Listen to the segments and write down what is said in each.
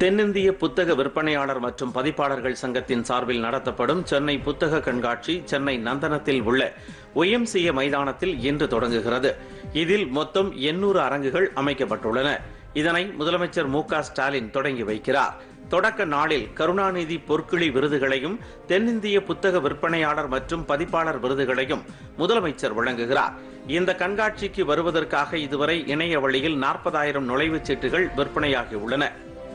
தென்னிந்திய புத்தக விற்பனையாளர் மற்றும் பதிப்பாளர்கள் சங்கத்தின் சார்பில் நடத்தப்படும் சென்னை புத்தக கண்காட்சி சென்னை நந்தனத்தில் உள்ள ஒய்எம்சிஏ மைதானத்தில் இன்று தொடங்குகிறது இதில் மொத்தம் எண்ணூறு அரங்குகள் அமைக்கப்பட்டுள்ளன இதனை முதலமைச்சர் மு க ஸ்டாலின் தொடங்கி வைக்கிறார் தொடக்க நாளில் கருணாநிதி பொற்கிளி விருதுகளையும் தென்னிந்திய புத்தக விற்பனையாளர் மற்றும் பதிப்பாளர் விருதுகளையும் முதலமைச்சர் வழங்குகிறார் இந்த கண்காட்சிக்கு வருவதற்காக இதுவரை இணைய வழியில் நாற்பதாயிரம் நுழைவுச் சீட்டுகள் விற்பனையாகியுள்ளன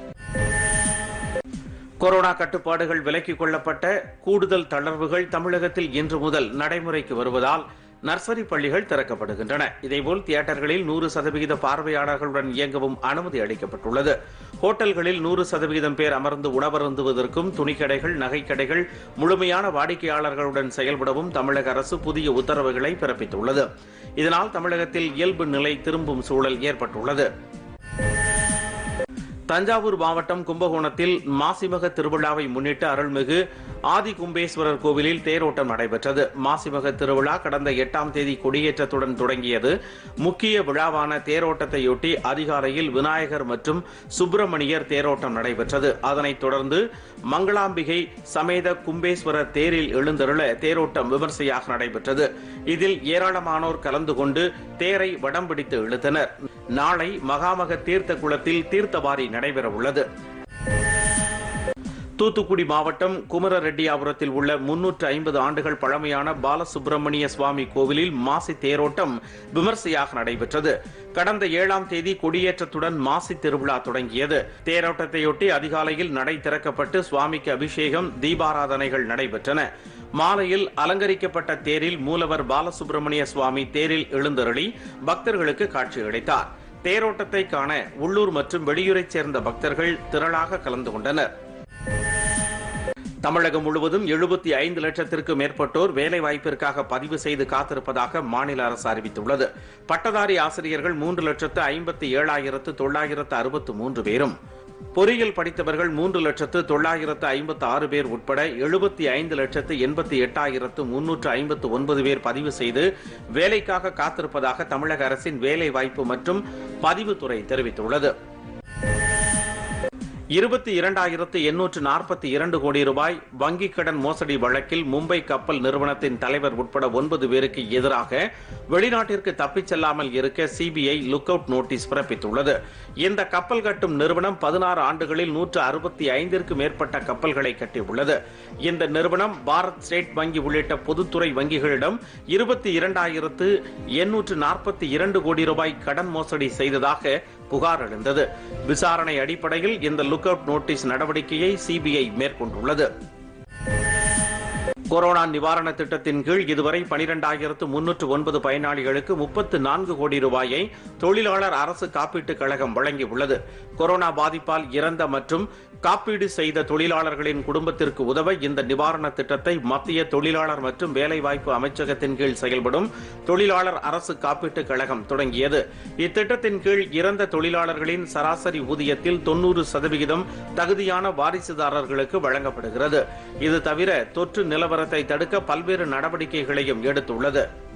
கொரோனா கட்டுப்பாடுகள் விலக்கிக் கொள்ளப்பட்ட கூடுதல் தளர்வுகள் தமிழகத்தில் இன்று முதல் நடைமுறைக்கு வருவதால் நர்சரி பள்ளிகள் திறக்கப்படுகின்றன இதேபோல் தியேட்டர்களில் நூறு சதவிகித பார்வையாளர்களுடன் இயங்கவும் அனுமதி அளிக்கப்பட்டுள்ளது ஹோட்டல்களில் நூறு சதவிகிதம் பேர் அமர்ந்து உணவருந்துவதற்கும் துணிக்கடைகள் நகைக்கடைகள் முழுமையான வாடிக்கையாளர்களுடன் செயல்படவும் தமிழக அரசு புதிய உத்தரவுகளை பிறப்பித்துள்ளது இதனால் தமிழகத்தில் இயல்பு நிலை திரும்பும் சூழல் ஏற்பட்டுள்ளது தஞ்சாவூர் மாவட்டம் கும்பகோணத்தில் மாசிமக திருவிழாவை முன்னிட்டு அருள்மிகு ஆதி கும்பேஸ்வரர் கோவிலில் தேரோட்டம் நடைபெற்றது மாசிமக திருவிழா கடந்த எட்டாம் தேதி கொடியேற்றத்துடன் தொடங்கியது முக்கிய விழாவான தேரோட்டத்தையொட்டி அதிகாலையில் விநாயகர் மற்றும் சுப்பிரமணியர் தேரோட்டம் நடைபெற்றது அதனைத் தொடர்ந்து மங்களாம்பிகை சமேத கும்பேஸ்வரர் தேரில் எழுந்தருள தேரோட்டம் விமர்சையாக நடைபெற்றது இதில் ஏராளமானோர் கலந்து கொண்டு தேரை வடம் பிடித்து இழுத்தனர் நாளை மகாமக தீர்த்த குளத்தில் தீர்த்தவாரி நடைபெற உள்ளது தூத்துக்குடி மாவட்டம் குமரரெட்டியாபுரத்தில் உள்ள முன்னூற்று ஐம்பது ஆண்டுகள் பழமையான பாலசுப்பிரமணிய சுவாமி கோவிலில் மாசி தேரோட்டம் விமர்சையாக நடைபெற்றது கடந்த ஏழாம் தேதி கொடியேற்றத்துடன் மாசி திருவிழா தொடங்கியது தேரோட்டத்தையொட்டி அதிகாலையில் நடை திறக்கப்பட்டு சுவாமிக்கு அபிஷேகம் தீபாராதனைகள் நடைபெற்றன மாலையில் அலங்கரிக்கப்பட்ட தேரில் மூலவர் பாலசுப்பிரமணிய சுவாமி தேரில் எழுந்தருளி பக்தர்களுக்கு காட்சியளித்தார் தேரோட்டத்தை காண உள்ளூர் மற்றும் வெளியூரைச் சேர்ந்த பக்தர்கள் திரளாக கலந்து கொண்டனர் தமிழகம் முழுவதும் எழுபத்தி ஐந்து லட்சத்திற்கு மேற்பட்டோர் வேலை வாய்ப்பிற்காக பதிவு செய்து காத்திருப்பதாக மாநில அரசு அறிவித்துள்ளது பட்டதாரி ஆசிரியர்கள் மூன்று லட்சத்து ஐம்பத்தி ஏழாயிரத்து தொள்ளாயிரத்து அறுபத்து மூன்று பேரும் பொறியியல் படித்தவர்கள் மூன்று லட்சத்து தொள்ளாயிரத்து ஐம்பத்து ஆறு பேர் உட்பட எழுபத்தி ஐந்து லட்சத்து எண்பத்தி எட்டாயிரத்து முன்னூற்று ஐம்பத்து ஒன்பது பேர் பதிவு செய்து வேலைக்காக காத்திருப்பதாக தமிழக அரசின் வேலை வாய்ப்பு மற்றும் பதிவுத்துறை தெரிவித்துள்ளது இருபத்தி இரண்டாயிரத்து எண்ணூற்று நாற்பத்தி இரண்டு கோடி ரூபாய் வங்கிக் கடன் மோசடி வழக்கில் மும்பை கப்பல் நிறுவனத்தின் தலைவர் உட்பட ஒன்பது பேருக்கு எதிராக வெளிநாட்டிற்கு தப்பிச் செல்லாமல் இருக்க சிபிஐ லுக் அவுட் நோட்டீஸ் பிறப்பித்துள்ளது இந்த கப்பல் கட்டும் நிறுவனம் பதினாறு ஆண்டுகளில் நூற்று அறுபத்தி ஐந்திற்கு மேற்பட்ட கப்பல்களை கட்டியுள்ளது இந்த நிறுவனம் பாரத் ஸ்டேட் வங்கி உள்ளிட்ட பொதுத்துறை வங்கிகளிடம் இருபத்தி இரண்டாயிரத்து எண்ணூற்று நாற்பத்தி இரண்டு கோடி ரூபாய் கடன் மோசடி செய்ததாக புகார் எழுந்தது விசாரணை அடிப்படையில் இந்த லுக் அவுட் நோட்டீஸ் நடவடிக்கையை சிபிஐ மேற்கொண்டுள்ளது கொரோனா நிவாரண திட்டத்தின் கீழ் இதுவரை பனிரெண்டாயிரத்து முன்னூற்று ஒன்பது பயனாளிகளுக்கு முப்பத்து நான்கு கோடி ரூபாயை தொழிலாளர் அரசு காப்பீட்டுக் கழகம் வழங்கியுள்ளது கொரோனா பாதிப்பால் இறந்த மற்றும் காப்பீடு செய்த தொழிலாளர்களின் குடும்பத்திற்கு உதவ இந்த நிவாரண திட்டத்தை மத்திய தொழிலாளர் மற்றும் வேலைவாய்ப்பு அமைச்சகத்தின் கீழ் செயல்படும் தொழிலாளர் அரசு காப்பீட்டுக் கழகம் தொடங்கியது இத்திட்டத்தின் கீழ் இறந்த தொழிலாளர்களின் சராசரி ஊதியத்தில் தொன்னூறு சதவிகிதம் தகுதியான வாரிசுதாரர்களுக்கு வழங்கப்படுகிறது இது தவிர தொற்று நிலவரத்தை தடுக்க பல்வேறு நடவடிக்கைகளையும் எடுத்துள்ளது